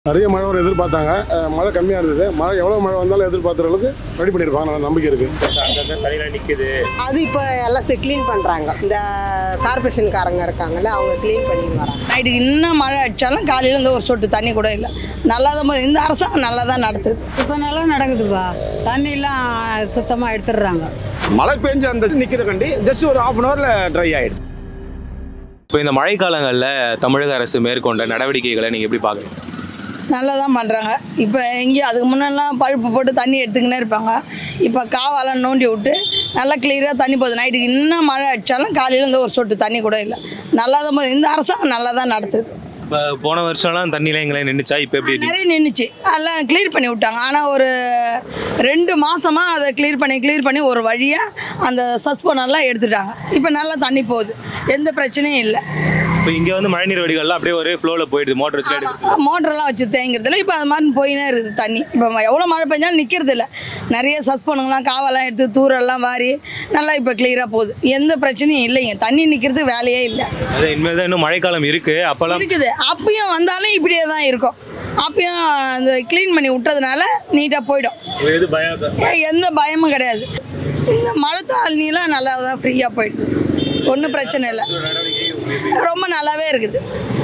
நிறைய மழை வரும் எதிர்பார்த்தாங்க அஹ் மழை கம்மியாக இருந்தது மழை எவ்வளோ மழை வந்தாலும் எதிர்பார்க்குற அளவுக்கு ரெடி பண்ணியிருப்பாங்க நல்ல நம்பிக்கை இருக்குது அங்கங்க தண்ணிலாம் நிக்குது அது இப்போ எல்லாம் க்ளீன் பண்ணுறாங்க இந்த கார்பரேஷன்காரங்க இருக்காங்கல்ல அவங்க க்ளீன் பண்ணி வராங்க நைட்டுக்கு இன்னும் மழை அடித்தாலும் காலையில் இருந்து ஒரு சொட்டு தண்ணி கூட இல்லை நல்லா தான் இந்த அரசாங்கம் நல்லா தான் நடத்துது இப்போ நல்லா நடக்குதுப்பா தண்ணிலாம் சுத்தமாக எடுத்துடுறாங்க மழை பெஞ்சு அந்த நிற்கிற கண்டி ஜஸ்ட் ஒரு ஆஃப் அன் ஹவரில் ட்ரை ஆகிடும் இப்போ இந்த மழைக்காலங்களில் தமிழக அரசு மேற்கொண்ட நடவடிக்கைகளை நீங்கள் எப்படி பார்க்குறீங்க நல்லா தான் பண்ணுறாங்க இப்போ எங்கேயும் அதுக்கு முன்னெல்லாம் பழுப்பு போட்டு தண்ணி எடுத்துக்கினே இருப்பாங்க இப்போ காவாலாம் நோண்டி விட்டு நல்லா கிளியராக தண்ணி போகுது நைட்டுக்கு இன்னும் மழை அடித்தாலும் காலையில் இருந்து ஒரு சொட்டு தண்ணி கூட இல்லை நல்லா தான் போகுது இந்த அரசாங்கம் நல்லா தான் நடத்துது இப்போ போன வருஷம்லாம் தண்ணிலாம் எங்களை நின்றுச்சா இப்போ எப்படி இருக்கு? நிறைய நின்றுச்சு அதெல்லாம் கிளியர் பண்ணி விட்டாங்க ஆனால் ஒரு ரெண்டு மாதமாக அதை கிளியர் பண்ணி கிளியர் பண்ணி ஒரு வழியாக அந்த சஸ்போனெல்லாம் எடுத்துட்டாங்க இப்போ நல்லா தண்ணி போகுது எந்த பிரச்சனையும் இல்லை இப்போ இங்கே வந்து மழைநீர் வடிகள்லாம் அப்படியே ஒரு ஃப்ளோவில் போயிடுது மோட்டர் வச்சு எடுத்து மோட்டர்லாம் வச்சு தேங்கிறதுல இப்போ அது மாதிரி போயினே இருக்குது தண்ணி இப்போ எவ்வளோ மழை பெஞ்சாலும் நிற்கிறது இல்லை நிறைய சஸ்போனுங்களாம் காவெல்லாம் எடுத்து தூரெல்லாம் வாரி நல்லா இப்போ கிளியராக போகுது எந்த பிரச்சனையும் இல்லைங்க தண்ணி நிற்கிறதுக்கு வேலையே இல்லை அது இனிமேல் தான் இன்னும் மழைக்காலம் இருக்குது அப்போல்லாம் இருக்குது அப்பயும் வந்தாலும் இப்படியே தான் இருக்கும் அப்பயும் அந்த க்ளீன் பண்ணி விட்டதுனால நீட்டாக போயிடும் எது பயம் ஏ, எந்த பயமும் கிடையாது இந்த மழை தாழ்னிலாம் நல்லா தான் ஃப்ரீயாக போயிடுது ஒன்றும் பிரச்சனை இல்லை ரொம்ப நல்லாவே இருக்குது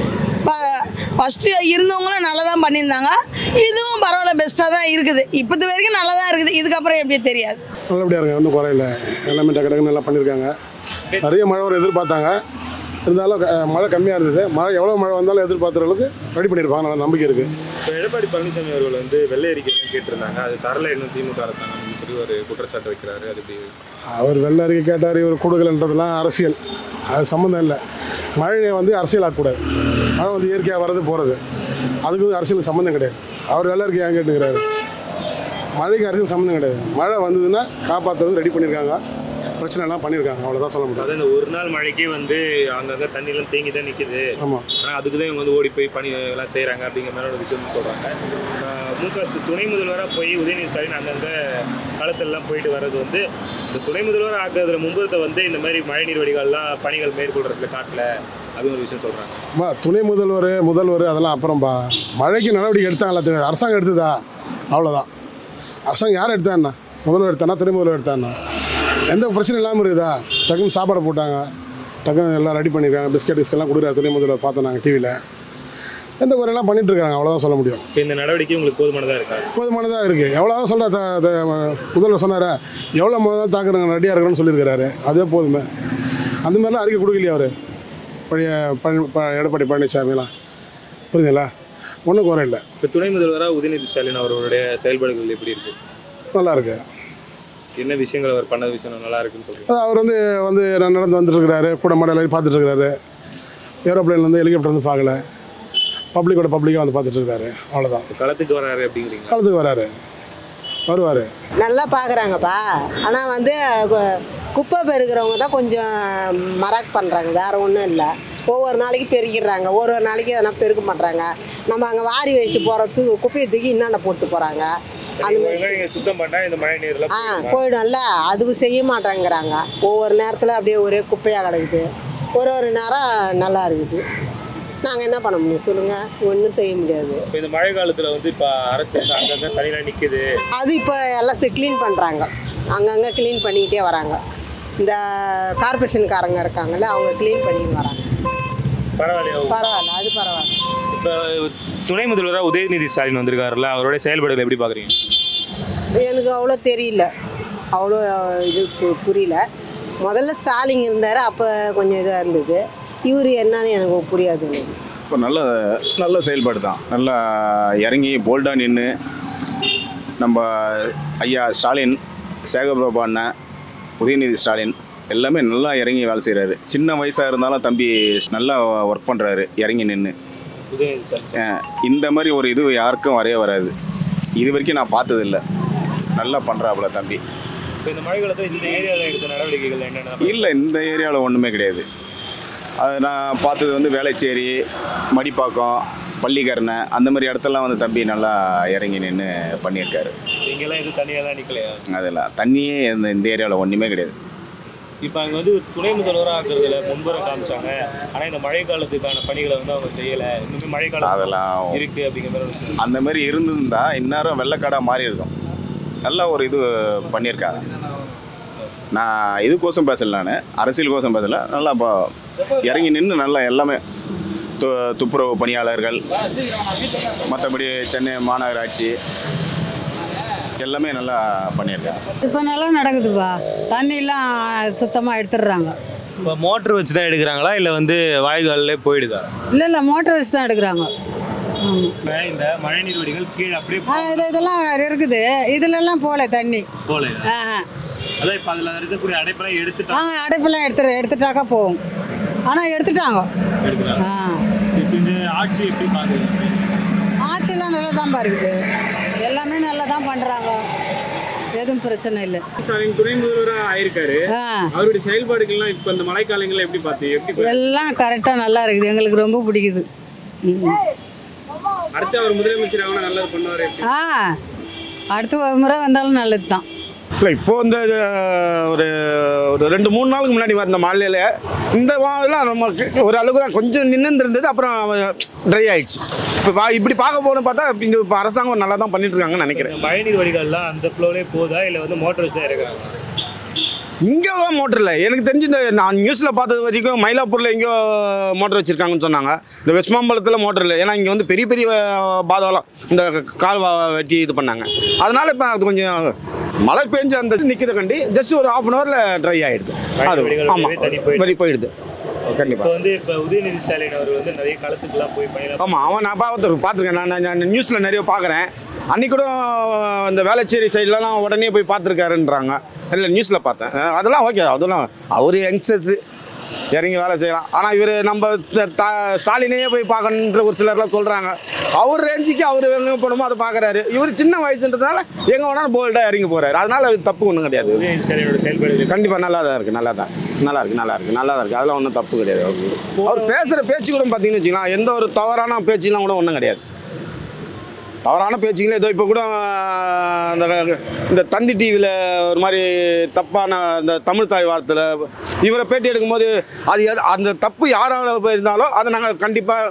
ஃபஸ்ட்டு இருந்தவங்களும் நல்லா தான் பண்ணியிருந்தாங்க இதுவும் பரவாயில்ல பெஸ்ட்டாக தான் இருக்குது இப்போது வரைக்கும் நல்லா தான் இருக்குது இதுக்கப்புறம் எப்படி தெரியாது நல்லபடியாக இருங்க ஒன்றும் குறையில எல்லாமே டக்கு டக்குன்னு நல்லா பண்ணியிருக்காங்க நிறைய மழை வரும் எதிர்பார்த்தாங்க இருந்தாலும் அஹ், மழை கம்மியாக இருந்தது மழை எவ்வளோ மழை வந்தாலும் எதிர்பார்க்குற அளவுக்கு ரெடி பண்ணியிருப்பாங்க நல்ல நம்பிக்கை இருக்குது இப்போ எடப்பாடி பழனிசாமி அவர்கள் வந்து வெள்ளை அறிக்கைலாம் கேட்டிருந்தாங்க அது தரல இன்னும் திமுக அரசாங்கம் சொல்லி ஒரு குற்றச்சாட்டு வைக்கிறாரு அது எப்படி அவர் வெள்ள அறிக்கை கேட்டார் இவர் கொடுக்கலன்றதுலாம் அரசியல் அது சம்மந்தம் இல்லை மழையை வந்து அரசியல் ஆக்கக்கூடாது மழை வந்து இயற்கையாக வர்றது போகிறது அதுக்கு வந்து அரசியலுக்கு சம்மந்தம் கிடையாது அவர் வெள்ள அறிக்கை ஏன் கேட்டுக்கிறாரு மழைக்கு அரசியல் சம்மந்தம் கிடையாது மழை வந்ததுன்னா காப்பாற்றுறது ரெடி பண்ணியிருக்காங்க பிரச்சனை எல்லாம் பண்ணியிருக்காங்க அவ்வளோதான் சொல்ல முடியும் அதாவது இந்த ஒரு நாள் மழைக்கே வந்து அங்கங்கே தண்ணிலாம் தேங்கி தான் நிற்குது ஆமாம் ஆனால் அதுக்கு தான் இவங்க வந்து ஓடி போய் பணி எல்லாம் செய்கிறாங்க அப்படிங்கிற மாதிரி ஒரு விஷயம் சொல்கிறாங்க மு க ஸ்டாலின் துணை முதல்வராக போய் உதயநிதி ஸ்டாலின் அங்கங்கே களத்திலலாம் போயிட்டு வர்றது வந்து இந்த துணை முதல்வர் ஆக்குறதுல மும்புறத்தை வந்து இந்த மாதிரி மழைநீர் வடிகால்லாம் பணிகள் மேற்கொள்றதுல காட்டல அது ஒரு விஷயம் சொல்கிறாங்க பா துணை முதல்வர் முதல்வர் அதெல்லாம் அப்புறம்பா மழைக்கு நடவடிக்கை எடுத்தாங்களா தெ- அரசாங்கம் எடுத்ததா அவ்வளோதான் அரசாங்கம் யார் எடுத்தா என்ன முதல்வர் எடுத்தானா துணை முதல்வர் எடுத்தானா எந்த பிரச்சனையும் இல்லாமல் இருக்குதா டக்குன்னு சாப்பாடு போட்டாங்க டக்குன்னு எல்லாம் ரெடி பண்ணியிருக்காங்க பிஸ்கட் பிஸ்கெல்லாம் கொடுக்குறாரு துணை முதல்வர் பார்த்தோம் நாங்கள் டிவியில் எந்த குறையெல்லாம் பண்ணிட்டு இருக்காங்க அவ்வளோதான் சொல்ல முடியும் இப்போ இந்த நடவடிக்கை உங்களுக்கு போதுமானதாக இருக்கா போதுமானதாக இருக்குது எவ்வளோதான் சொல்கிற த த- முதல்வர் சொன்னார் எவ்வளோ முதல்ல தாக்குறவங்க ரெடியாக இருக்கணும்னு சொல்லியிருக்கிறாரு அதே போதுமே அந்த மாதிரிலாம் அறிக்கை கொடுக்கலையா அவர் பழைய பழனி ப- எடப்பாடி பழனிசாமிலாம் புரியுதுங்களா ஒன்றும் குறை இல்லை இப்போ துணை முதல்வராக உதயநிதி ஸ்டாலின் அவர்களுடைய செயல்பாடுகள் எப்படி இருக்கு நல்லா இருக்கு என்ன விஷயங்கள் அவர் பண்ண விஷயம் நல்லா இருக்குன்னு சொல்லுங்க அது அவர் வந்து வந்து ந- நடந்து வந்துட்டுருக்கிறாரு கூட மாடல் பார்த்துட்டு இருக்கிறாரு ஏரோப்ளேன் வந்து ஹெலிகாப்டர் வந்து பார்க்கல பப்ளிக்கோட பப்ளிக்காக வந்து பார்த்துட்டு இருக்காரு அவ்வளோதான் களத்துக்கு வராரு அப்படிங்கிறீங்க காலத்துக்கு வராரு வருவார் நல்லா பார்க்குறாங்கப்பா ஆனால் வந்து கு- குப்பை பெருக்கிறவங்க தான் கொஞ்சம் மராக் பண்ணுறாங்க வேறு ஒன்றும் இல்லை ஒவ்வொரு நாளைக்கு பெருக்கிடுறாங்க ஒரு ஒரு நாளைக்கு எதனா பெருக்க மாட்றாங்க நம்ம அங்கே வாரி வச்சுட்டு போகிறதுக்கு குப்பையை தூக்கி இன்னாண்ட போட்டு போகிறாங்க அந்த மாதிரி நீங்க சுத்தம் பண்ணா இந்த மழை நீர்லாம் ஆ போயிடும்ல அது செய்ய மாட்டேங்கிறாங்க ஒவ்வொரு நேரத்தில் அப்படியே ஒரே குப்பையாக கிடக்குது ஒரு ஒரு நேரம் நல்லா இருக்குது நாங்கள் என்ன பண்ண முடியும் சொல்லுங்கள் ஒன்றும் செய்ய முடியாது இப்போ இந்த மழை காலத்துல வந்து இப்போ அரசு வந்து அங்கங்க தண்ணிலாம் நிக்குது அது இப்போ எல்லாம் க்ளீன் பண்ணுறாங்க அங்கங்கே க்ளீன் பண்ணிக்கிட்டே வராங்க இந்த கார்பரேஷன்காரங்க இருக்காங்கல்ல அவங்க க்ளீன் பண்ணிட்டு வராங்க பரவாயில்லையா பரவாயில்ல அது பரவாயில்ல இப்போ துணை முதல்வராக உதயநிதி ஸ்டாலின் வந்திருக்காருல்ல அவருடைய செயல்பாடுகள் எப்படி பார்க்குறீங்க எனக்கு அவ்வளோ தெரியல அவ்வளோ இது பு- புரியல முதல்ல ஸ்டாலின் இருந்தார் அப்போ கொஞ்சம் இதாக இருந்தது இவர் என்னன்னு எனக்கு புரியாது எனக்கு இப்போ நல்ல நல்ல செயல்பாடு தான் நல்லா இறங்கி போல்டாக நின்று நம்ம ஐயா ஸ்டாலின் சேகர்பாபு அண்ணன் உதயநிதி ஸ்டாலின் எல்லாமே நல்லா இறங்கி வேலை செய்கிறாரு சின்ன வயசாக இருந்தாலும் தம்பி நல்லா ஒர்க் பண்ணுறாரு இறங்கி நின்று உதயநிதி ஸ்டாலின் இந்த மாதிரி ஒரு இது யாருக்கும் வரைய வராது இது வரைக்கும் நான் பார்த்ததில்ல நல்லா பண்ணுறாப்புல தம்பி இப்போ இந்த மழை காலத்தில் இந்த ஏரியாவில் எடுத்த நடவடிக்கைகள் என்னென்ன இல்லை இந்த ஏரியாவில் ஒன்றுமே கிடையாது அது நான் பார்த்தது வந்து வேளச்சேரி மடிப்பாக்கம் பள்ளிக்கரணை அந்த மாதிரி இடத்தெல்லாம் வந்து தம்பி நல்லா இறங்கி நின்று பண்ணியிருக்காரு இங்கெல்லாம் எதுவும் தனியாக தான் நிற்கலையா அதெல்லாம் தண்ணியே இந்த இந்த ஏரியாவில் ஒன்றுமே கிடையாது இப்போ அங்கே வந்து துணை முதல்வராக ஆக்குறதுல முன்புறம் காமிச்சாங்க ஆனால் இந்த மழை காலத்துக்கான பணிகளை வந்து அவங்க செய்யலை இன்னுமே மழை காலம் அதெல்லாம் இருக்கு அப்படிங்கிற மாதிரி ஒரு விஷயம். அந்த மாதிரி இருந்திருந்தா இந்நேரம் வெள்ளக்காடாக மாறி இருக்கும் நல்ல ஒரு இது பண்ணியிருக்காங்க நான் இதுக்கோசம் பேசல நான் அரசியலுக்கோசம் பேசல நல்லா இப்போ இறங்கி நின்று நல்லா எல்லாமே து துப்புரவு பணியாளர்கள் மற்றபடி சென்னை மாநகராட்சி எல்லாமே நல்லா பண்ணியிருக்காங்க இப்போ நல்லா நடக்குதுப்பா தண்ணிலாம் சுத்தமாக எடுத்துடுறாங்க இப்போ மோட்டர் வச்சு தான் எடுக்கிறாங்களா இல்லை வந்து வாய்க்காலே போயிடுதா இல்லை இல்லை மோட்டர் வச்சு தான் எடுக்கிறாங்க ஆமாம் இப்போ இந்த மழைநீர் வடிகள் கீழே அப்படியே ஆ இது இதெல்லாம் இருக்குது இதுலெல்லாம் போகல தண்ணி போல ஆ ஆ. அதான் இப்போ அதில் இருக்கக்கூடிய அடைப்பெல்லாம் ஆ எடுத்துட்டா அடைப்பெல்லாம் எடுத்துரு எடுத்துட்டாக்கா போகும் ஆனால் எடுத்துட்டாங்க எடுக்கிறாங்க ஆ இப்போ இந்த ஆட்சி எப்படி பார்க்குறீங்க ஆட்சியெல்லாம் நல்லா தான் இருக்குது எல்லாமே நல்லா தான் பண்ணுறாங்க எதுவும் பிரச்சனை இல்லை ஸ்டாலின் துணை முதல்வராக ஆயிருக்காரு ஆ அவருடைய செயல்பாடுகள்லாம் இப்போ இந்த மழைக்காலங்களில் எப்படி பார்த்தீங்க எப்படி எல்லாம் கரெக்டாக நல்லா இருக்குது எங்களுக்கு ரொம்ப பிடிக்குது ம். அடுத்து அவர் முதலமைச்சர் ஆகணும் நல்லது பண்ணுவார் எப்படி ஆ அடுத்த ஒரு முறை வந்தாலும் நல்லது தான் இல்லை இப்போ இந்த அஹ், ஒரு ஒரு ரெண்டு மூணு நாளுக்கு முன்னாடி வந்த மழையில் இந்த வாரம் நமக்கு ஒரு அளவுக்கு தான் கொஞ்சம் நின்று இருந்தது அப்புறம் ட்ரை ஆயிடுச்சு இப்போ பா இப்படி பார்க்க போகணும் பார்த்தா இங்கே இப்போ அரசாங்கம் நல்லா தான் பண்ணிட்டு இருக்காங்கன்னு நினைக்கிறேன் இந்த மழைநீர் வடிகள்லாம் அந்த ஃப்ளோலே போதா இல்லை வந்து மோட்டர் வச்சு தான் இறக்குறாங்க இங்கே மோட்டர் இல்லை எனக்கு தெரிஞ்சு இந்த நான் நியூஸில் பார்த்தது வரைக்கும் மயிலாப்பூரில் எங்கேயோ மோட்டர் வச்சுருக்காங்கன்னு சொன்னாங்க இந்த வெஸ்ட் மாம்பலத்தில் மோட்டர் இல்லை ஏன்னா இங்கே வந்து பெரிய பெரிய அஹ், பாதாளம் இந்த கால்வா வெட்டி இது பண்ணாங்க அதனால இப்போ அது கொஞ்சம் மழை பெஞ்சு அந்த நிற்கிறத கண்டி ஜஸ்ட் ஒரு ஆஃப் அன் ஹவரில் ட்ரை ஆகிடுது அது வடிகால் ஆமாம் வழியாவே தண்ணி போயிடுது. வெளி போயிடுது இப்போ கண்டிப்பாக வந்து இப்போ உதயநிதி ஸ்டாலின் அவர் வந்து நிறைய களத்துக்குலாம் போய் பணியெல்லாம் ஆமாம் அவன் நான் பார்த்து பார்த்துருக்கேன் நான் நான் நியூஸில் நிறைய பார்க்குறேன் அன்றைக்கி கூட இந்த வேளச்சேரி சைட்லலாம் உடனே போய் பார்த்துருக்காருன்றாங்க இல்லை நியூஸில் பார்த்தேன் அஹ் அதெல்லாம் ஓகே அதெல்லாம் அவர் யங்ஸ்டர்ஸு இறங்கி வேலை செய்யலாம் ஆனால் இவர் நம்ம த- த- ஸ்டாலினையே போய் பார்க்கணுன்ற ஒரு சிலர்லாம் சொல்கிறாங்க அவர் ரேஞ்சுக்கு அவர் எங்கே போகணுமோ அதை பார்க்குறாரு இவர் சின்ன வயசுன்றதுனால எங்கே வேணாலும் போல்டாக இறங்கி போகிறாரு அதனால அது தப்பு ஒன்றும் கிடையாது உதயநிதி ஸ்டாலினோட செயல்பாடுகள் கண்டிப்பாக நல்லா தான் இருக்குது நல்லா தான் நல்லா இருக்குது நல்லா இருக்குது நல்லா தான் இருக்குது அதெல்லாம் ஒன்றும் தப்பு கிடையாது அவருக்கு. அவர் பேசுகிற பேச்சு கூட பார்த்தீங்கன்னு வச்சுக்கலாம் எந்த ஒரு தவறான பேச்சுலாம் கூட ஒன்றும் கிடையாது தவறான பேச்சுங்களே ஏதோ இப்போ கூட ஆஹ், இந்த இந்த தந்தி டிவியில் ஒரு மாதிரி தப்பான இந்த தமிழ் தாய் வார்த்தையில் இவரை பேட்டி எடுக்கும்போது அது எது- அந்த தப்பு யாரால போயிருந்தாலும் அதை நாங்கள் கண்டிப்பாக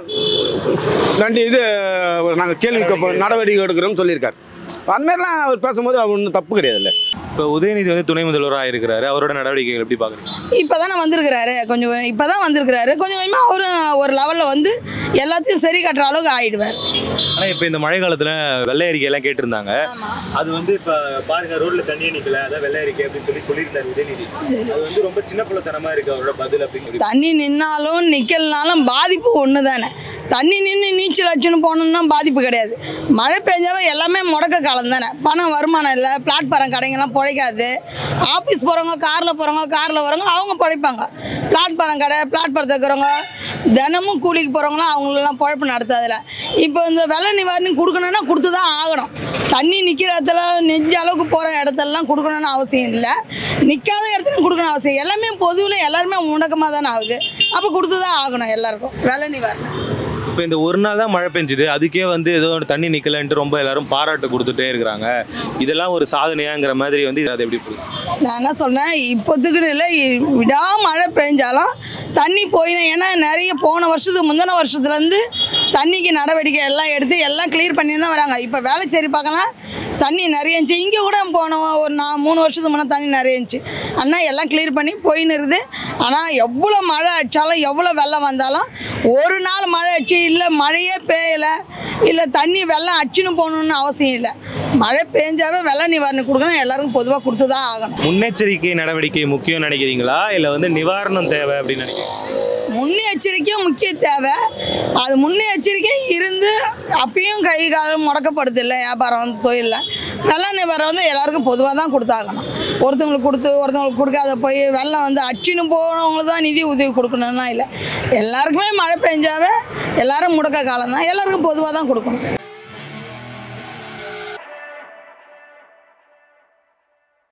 கண்டி இது நாங்கள் கேள்வி கேட்போம் நடவடிக்கை எடுக்கிறோம்னு சொல்லியிருக்காரு அந்த மாதிரிலாம் அவர் பேசும்போது அவர் ஒன்றும் தப்பு கிடையாதுல்ல இப்போ உதயநிதி வந்து துணை முதல்வராக இருக்கிறாரு அவரோட நடவடிக்கைகள் எப்படி பார்க்குறீங்க இப்போ தானே வந்திருக்கிறாரு கொஞ்சம் இப்போ தான் வந்திருக்கிறாரு கொஞ்சம் கொஞ்சமாக அவரும் ஒரு லெவலில் வந்து எல்லாத்தையும் சரி கட்டுற அளவுக்கு ஆயிடுவார் ஆனால் இப்போ இந்த மழை காலத்தில் வெள்ளை அறிக்கையெல்லாம் கேட்டிருந்தாங்க அது வந்து இப்போ பாருங்க ரோட்ல தண்ணியே நிற்கல அதான் வெள்ளை அறிக்கை அப்படின்னு சொல்லி சொல்லியிருந்தாரு உதயநிதி அது வந்து ரொம்ப சின்ன பிள்ளைத்தனமா இருக்கு அவரோட பதில் அப்படிங்கிறது தண்ணி நின்னாலும் நிற்கலனாலும் பாதிப்பு ஒன்று தானே தண்ணி நின்று நீச்சல் அடிச்சுன்னு போகணுன்னா பாதிப்பு கிடையாது மழை பெஞ்சாவே எல்லாமே முடக்க காலம் தானே பணம் வருமானம் இல்லை பிளாட்பாரம் கடைங்கெல்லாம் பிழைக்காது ஆஃபீஸ் போகிறவங்க காரில் போகிறவங்க காரில் வரவங்க அவங்க பிழைப்பாங்க பிளாட்பாரம் கடை பிளாட்பாரத்தில் இருக்கிறவங்க தினமும் கூலிக்கு போகிறவங்களாம் அவங்களெல்லாம் பொழப்பு நடத்தாதுல இப்போ இந்த வெள்ள நிவாரணி கொடுக்கணுன்னா கொடுத்து தான் ஆகணும் தண்ணி நிற்கிற இடத்துல நெஞ்ச அளவுக்கு போகிற இடத்துலலாம் கொடுக்கணும்னு அவசியம் இல்லை நிற்காத இடத்துல கொடுக்கணும் அவசியம் எல்லாமே பொதுவில் எல்லாருமே முடக்கமாக தானே ஆகுது அப்போ கொடுத்து தான் ஆகணும் எல்லாருக்கும் வெள்ள நிவாரணம் இப்போ இந்த ஒரு நாள் தான் மழை பெஞ்சுது அதுக்கே வந்து ஏதோ ஒரு தண்ணி நிற்கலன்ட்டு ரொம்ப எல்லாரும் பாராட்டு கொடுத்துட்டே இருக்கிறாங்க இதெல்லாம் ஒரு சாதனையாங்கிற மாதிரி வந்து அது எப்படி புரியுது நான் என்ன சொன்னேன் இப்போத்துக்குன்னு இல்லை இ- விடா மழை பெஞ்சாலும் தண்ணி போயிடும் ஏன்னா நிறைய போன வருஷத்துக்கு முந்தின வருஷத்துலேருந்து தண்ணிக்கு நடவடிக்கை எல்லாம் எடுத்து எல்லாம் கிளியர் பண்ணி தான் வராங்க இப்போ வேலைச்சேரி பார்க்கலாம் தண்ணி நிறைய இருந்துச்சு இங்கே கூட போன ஒரு நான் மூணு வருஷத்துக்கு முன்னே தண்ணி நிறைய இருந்துச்சு அண்ணா எல்லாம் கிளியர் பண்ணி போயின்னு இருக்குது ஆனால் எவ்வளோ மழை அடித்தாலும் எவ்வளோ வெள்ளம் வந்தாலும் ஒரு நாள் மழை அடிச்சு இல்லை மழையே பெய்யலை இல்லை தண்ணி வெள்ளம் அடிச்சுன்னு போகணுன்னு அவசியம் இல்லை மழை பெஞ்சாவே வெள்ள நிவாரணம் கொடுக்கணும் எல்லாருக்கும் பொதுவாக கொடுத்து தான் ஆகணும் முன்னெச்சரிக்கை நடவடிக்கை முக்கியம் நினைக்கிறீங்களா இல்லை வந்து நிவாரணம் தேவை அப்படின்னு நினைக்கிறீங்க முன்னெச்சரிக்கையும் முக்கிய தேவை அது முன்னெச்சரிக்கை இருந்து அப்பயும் கை காலம் முடக்கப்படுது இல்லை வியாபாரம் தொழிலில் வெள்ள நிவாரணம் வந்து எல்லாருக்கும் பொதுவாக தான் கொடுத்தாகணும் ஒருத்தவங்களுக்கு கொடுத்து ஒருத்தவங்களுக்கு கொடுக்காத போய் வெள்ளம் வந்து அச்சின்னு போனவங்களுக்கு தான் நிதி உதவி கொடுக்கணும்னா இல்லை எல்லாருக்குமே மழை பெஞ்சாவே எல்லாரும் முடக்க காலம் தான் எல்லாருக்கும் பொதுவாக தான் கொடுக்கணும்